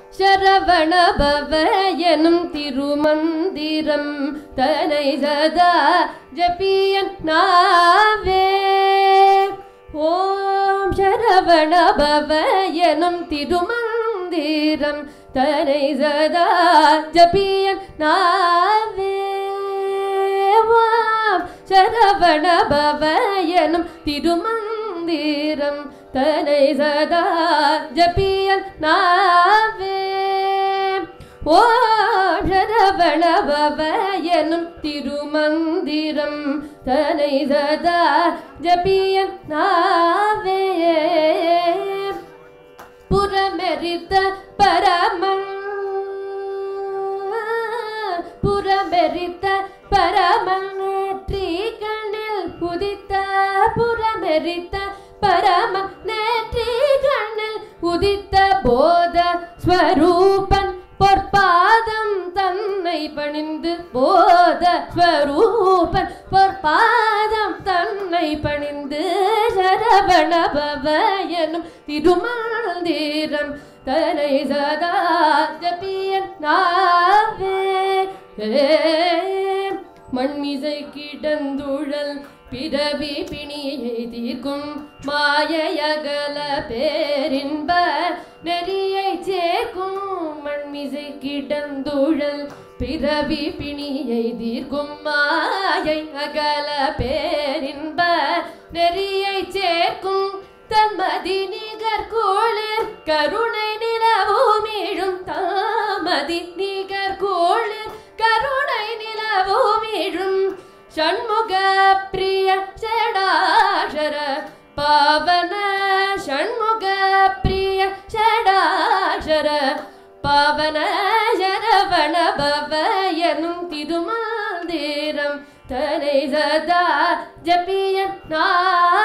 சரவண பவ எனும் திருமந்திரம் தனை சதா ஜபியன் நாவே ஓம் சரவண பவ எனும் திருமந்திரம் தனை சதா ஜபியன் நாவே ஓம் சரவண பவ எனும் திருமந்திரம் தனை சதா ஜபியன் நாவே ஓம் சரவண பவ எனும் திருமந்திரம் தனை சதா ஜபியன் நாவே புறமெரித்த பரமன் புறமெரித்த பரமன் நேற்றி கண்ணில் உதித்த புறமெரித்த பரம நேற்றி கண்ணில் உதித்த போத ஸ்வரூபன் பொற்பாதம் தன்னை பணிந்து போத ஸ்வரூபன் பொற்பாதம் தன்னை பணிந்து சரவண பவ எனும் திருமந்திரம் தனை சதா ஜபியன் நாவே மண்மிசை கிடந்துழல் பிறவி பிணியை தீர்க்கும் மாயையகல பேரின்ப நெறியை சேர்க்கும் மண்மிசை கிடந்துழல் பிறவி பிணியை தீர்க்கும் மாயை அகல பேரின்ப நெறியை சேர்க்கும் தன்மதி நிகர் கோளிர் கருணை நிலவுமிழும் தாமதி நிகர் கோளிர் கருணை நிலவுமிழும் ஷண்முக பிரிய ஷடாஷர பாவன ஷண்முக பிரிய ஷடாஷர பாவன சரவண பவ எனும் திருமந்திரம் தனை சதா ஜபிய நா